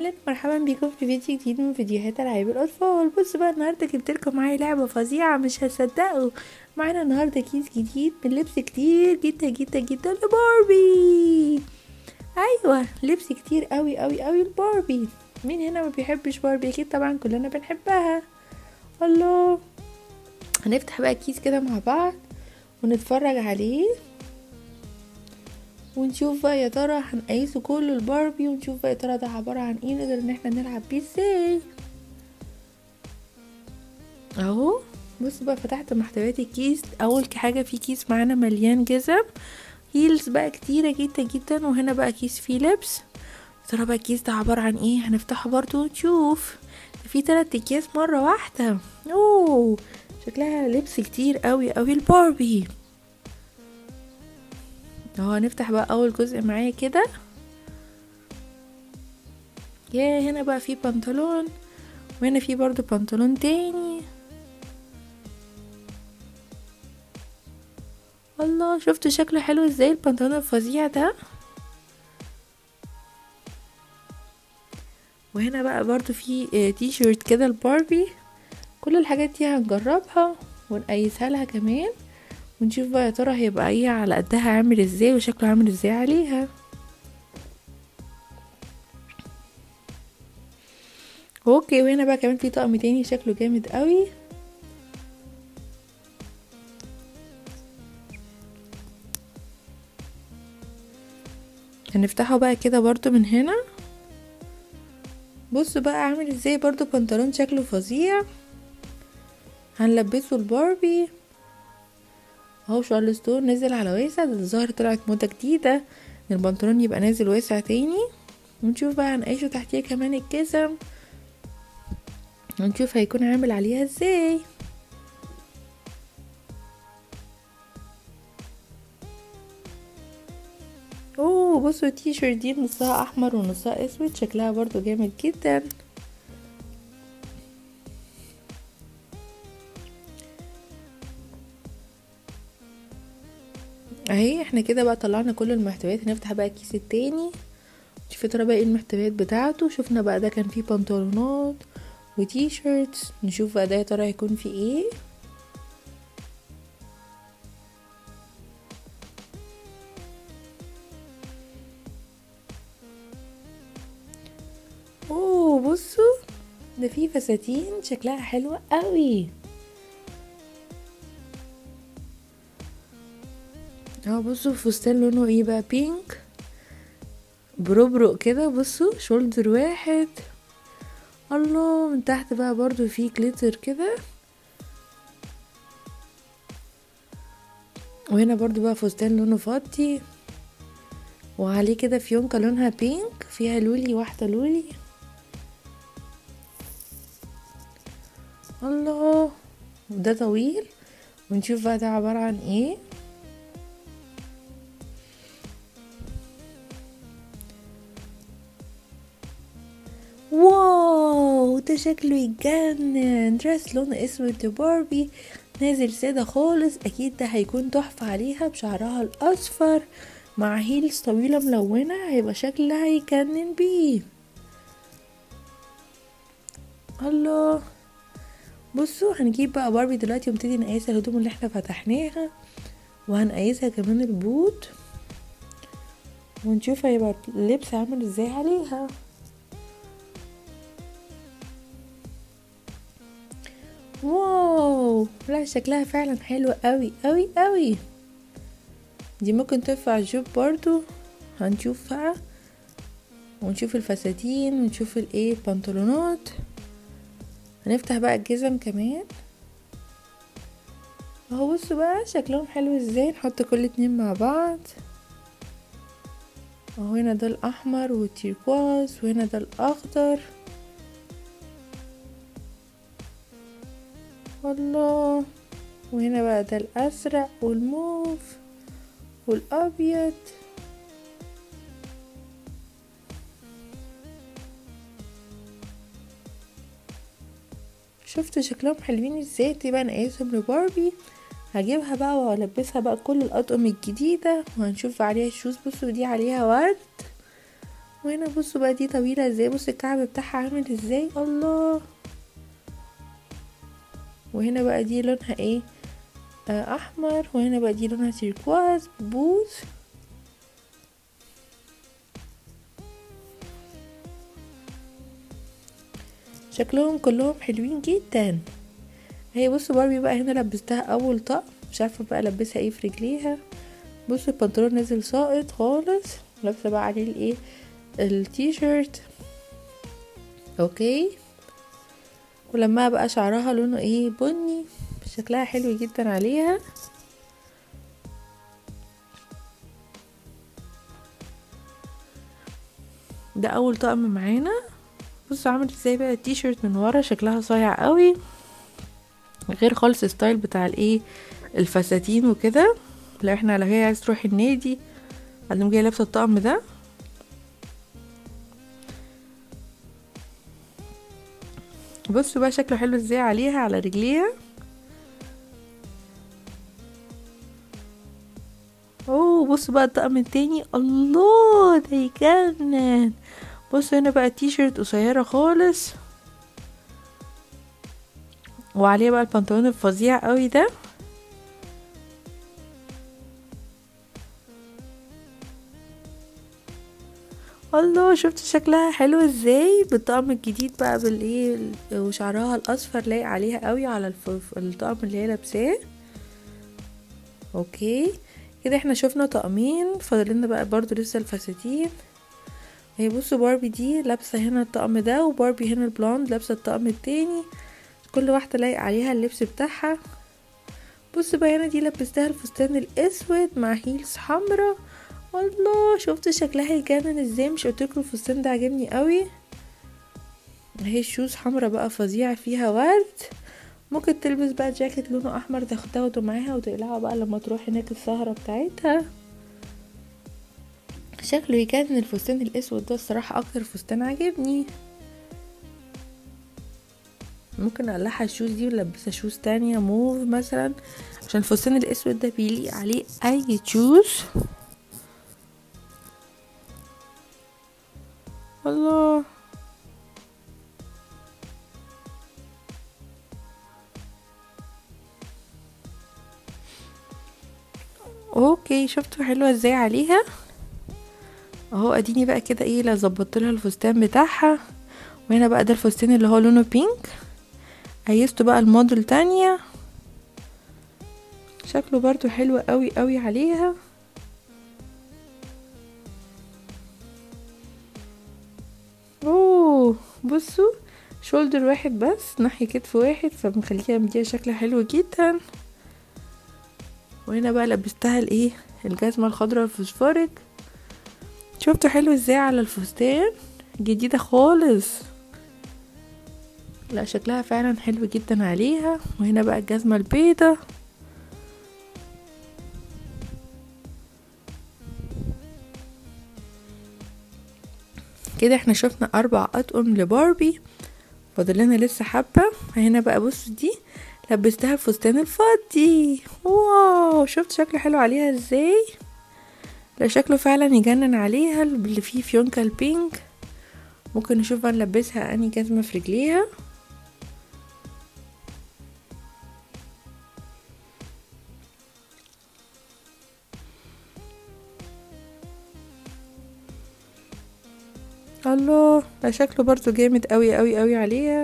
اهلا مرحبا بكم في فيديو جديد من فيديوهات العاب الاطفال بصوا بقى النهارده جبت لكم معايا لعبه فظيعه مش هتصدقوا معانا النهارده كيس جديد من لبس كتير جدا جدا جدا لباربي ايوه لبس كتير قوي قوي قوي لباربي مين هنا ما بيحبش باربي اكيد طبعا كلنا بنحبها الله هنفتح بقى الكيس كده مع بعض ونتفرج عليه ونشوف بقى يا ترى هنقيسه كله الباربي ونشوف بقى يا ترى ده عبارة عن ايه نقدر ان احنا نلعب بيه ازاي اهو بص بقى فتحت محتويات الكيس اول حاجة في كيس معانا مليان جزم هيلز بقى كتيرة جدا جدا وهنا بقى كيس فيه لبس يا ترى بقى الكيس ده عبارة عن ايه هنفتحه برضو ونشوف في تلات اكياس مرة واحدة اوه شكلها لبس كتير قوي قوي الباربي اهو هنفتح بقى اول جزء معايا كده يا هنا بقى في بنطلون وهنا في برضو بنطلون تاني الله شفتوا شكله حلو ازاي البنطلون الفظيع ده وهنا بقى برضو في تي شيرت كده الباربي كل الحاجات دي هنجربها ونقيسها لها كمان ونشوف بقى يا ترى هيبقى ايه على قدها عامل ازاي وشكله عامل ازاي عليها اوكي وهنا بقى كمان في طقم تاني شكله جامد قوي هنفتحه بقى كده برضو من هنا بصوا بقى عامل ازاي برضو بنطلون شكله فظيع هنلبسه الباربي اهو شارلستون نزل على واسع ده الظاهر طلعت موضة جديدة ان البنطلون يبقى نازل واسع تاني ونشوف بقى هنقيشه تحتيه كمان الجزم ونشوف هيكون عامل عليها ازاي اوه بصوا التيشيرت دي نصها احمر ونصها اسود شكلها برضو جامد جدا اهي احنا كده بقى طلعنا كل المحتويات هنفتح بقى الكيس التاني نشوف ترى بقى ايه المحتويات بتاعته شفنا بقى ده كان فيه بنطلونات وتي شيرتس نشوف بقى ده يا ترى هيكون فيه ايه اوه بصوا ده فيه فساتين شكلها حلوة قوي اهو بصوا فستان لونه ايه بقى بينك بربرق كده بصوا شولدر واحد الله من تحت بقى برضو في جليتر كده وهنا برضو بقى فستان لونه فضي وعليه كده فيونكة لونها بينك فيها لولي واحدة لولي الله وده طويل ونشوف بقى ده عبارة عن ايه واو ده شكله يتجنن دريس لون اسود لباربي نازل سادة خالص اكيد ده هيكون تحفة عليها بشعرها الاصفر مع هيلز طويلة ملونة هيبقى شكلها يجنن بيه الله بصوا هنجيب بقى باربي دلوقتي ونبتدي نقيسها الهدوم اللي احنا فتحناها وهنقيسها كمان البوت ونشوف هيبقى اللبس عامل ازاي عليها واو لا شكلها فعلا حلو قوي قوي قوي دي ممكن تنفع جوب برضو هنشوف بقى ونشوف الفساتين ونشوف الايه بنطلونات هنفتح بقى الجزم كمان اهو بصوا بقى شكلهم حلو ازاي نحط كل اتنين مع بعض اهو هنا ده الاحمر والتيركواز وهنا ده الاخضر الله وهنا بقى ده الازرق والموف والابيض شفتوا شكلهم حلوين ازاي دي بقى نقيسهم لباربي هجيبها بقى والبسها بقى كل الاطقم الجديده وهنشوف عليها الشوز بصوا دي عليها ورد وهنا بصوا بقى دي طويلة ازاي بصوا الكعب بتاعها عامل ازاي الله وهنا بقى دي لونها ايه آه احمر وهنا بقى دي لونها تيركواز بوز شكلهم كلهم حلوين جدا هي بصوا باربي بقى هنا لبستها اول طقم مش عارفه بقى البسها ايه في رجليها بصوا البنطلون نازل ساقط خالص لابسه بقى عليه الايه التيشيرت اوكي ولما بقى شعرها لونه ايه بني شكلها حلو جدا عليها ده اول طقم معانا بصوا عامل ازاي بقى التيشيرت من ورا شكلها صايع قوي غير خالص ستايل بتاع الايه الفساتين وكده لو احنا لو هي عايز تروح النادي بعدين جايه لابسه الطقم ده بصوا بقى شكله حلو ازاي عليها على رجليها اوه بصوا بقى الطقم التاني الله ده يجنن بصوا هنا بقى تيشيرت قصيرة خالص وعليه بقى البنطلون الفظيع قوي ده الله شفت شكلها حلو ازاي بالطقم الجديد بقى بالايه وشعرها الاصفر لايق عليها قوي على الف- الطقم اللي هي لابساه اوكي كده احنا شفنا طقمين فاضلنا بقى برضو لسه الفساتين هي بصوا باربي دي لابسه هنا الطقم ده وباربي هنا البلوند لابسه الطقم التاني كل واحده لايق عليها اللبس بتاعها بصوا بقى هنا دي لبستها الفستان الاسود مع هيلز حمرا الله شفت شكلها يجنن ازاي مش قلتلكوا الفستان ده عجبني قوي اهي الشوز حمرا بقى فظيعة فيها ورد ممكن تلبس بقى جاكيت لونه احمر تاخد- تاخده معاها وتقلعه بقى لما تروح هناك السهرة بتاعتها شكله يجنن الفستان الاسود ده الصراحة اكتر فستان عجبني ممكن اقلعها الشوز دي ولبسها شوز تانية موف مثلا عشان الفستان الاسود ده بيليق عليه اي شوز الله اوكي شفتوا حلوه ازاي عليها اهو اديني بقى كده ايه لا ظبطت لها الفستان بتاعها وهنا بقى ده الفستان اللي هو لونه بينك قيسته بقى الموديل تانية شكله برضو حلو قوي قوي عليها اوه بصوا شولدر واحد بس ناحية كتف واحد فمخليها مديها شكل حلو جدا وهنا بقى لبستها الايه الجزمة الخضراء الفوسفوريك شفتوا حلو ازاي على الفستان جديدة خالص لا شكلها فعلا حلو جدا عليها وهنا بقى الجزمة البيضة كده احنا شفنا اربع اطقم لباربي فاضل لنا لسه حبه هنا بقى بصوا دي لبستها الفستان الفضي واو شفت شكله حلو عليها ازاي لا شكله فعلا يجنن عليها اللي فيه فيونكة البينك ممكن نشوف بقى نلبسها اني جزمة في رجليها الله ده شكله برضو جامد قوي قوي قوي عليها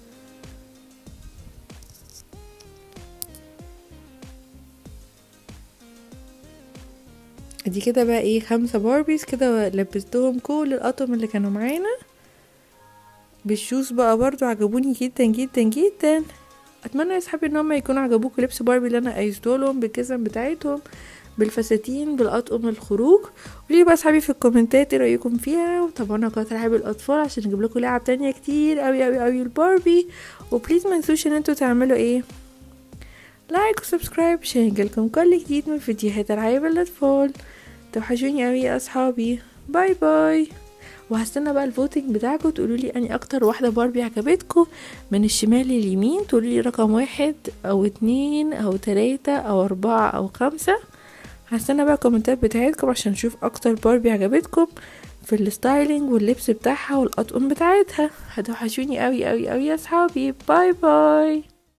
دي كده بقى ايه خمسة باربيز كده لبستهم كل الأطقم اللي كانوا معانا بالشوز بقى برضو عجبوني جدا جدا جدا اتمنى يا صحابي ان هم يكونوا عجبوكوا لبس باربي اللي انا قيسته لهم بالجزم بتاعتهم بالفساتين بالاطقم الخروج قولي بقى اصحابي في الكومنتات ايه رايكم فيها وطبعا قناه العاب الاطفال عشان نجيب لكم لعب تانية كتير قوي قوي قوي الباربي وبليز ما تنسوش ان انتوا تعملوا ايه لايك وسبسكرايب عشان يجيلكم كل جديد من فيديوهات العاب الاطفال توحشوني قوي يا اصحابي باي باي وهستنى بقى الفوتنج بتاعكم تقولوا لي اني اكتر واحده باربي عجبتكم من الشمال لليمين تقولوا لي رقم واحد او اتنين او تلاتة او اربعة او خمسة هستنى بقى الكومنتات بتاعتكم عشان نشوف اكتر باربي عجبتكم في الستايلينج واللبس بتاعها والاطقم بتاعتها هتوحشوني قوي قوي قوي يا صحابي باي باي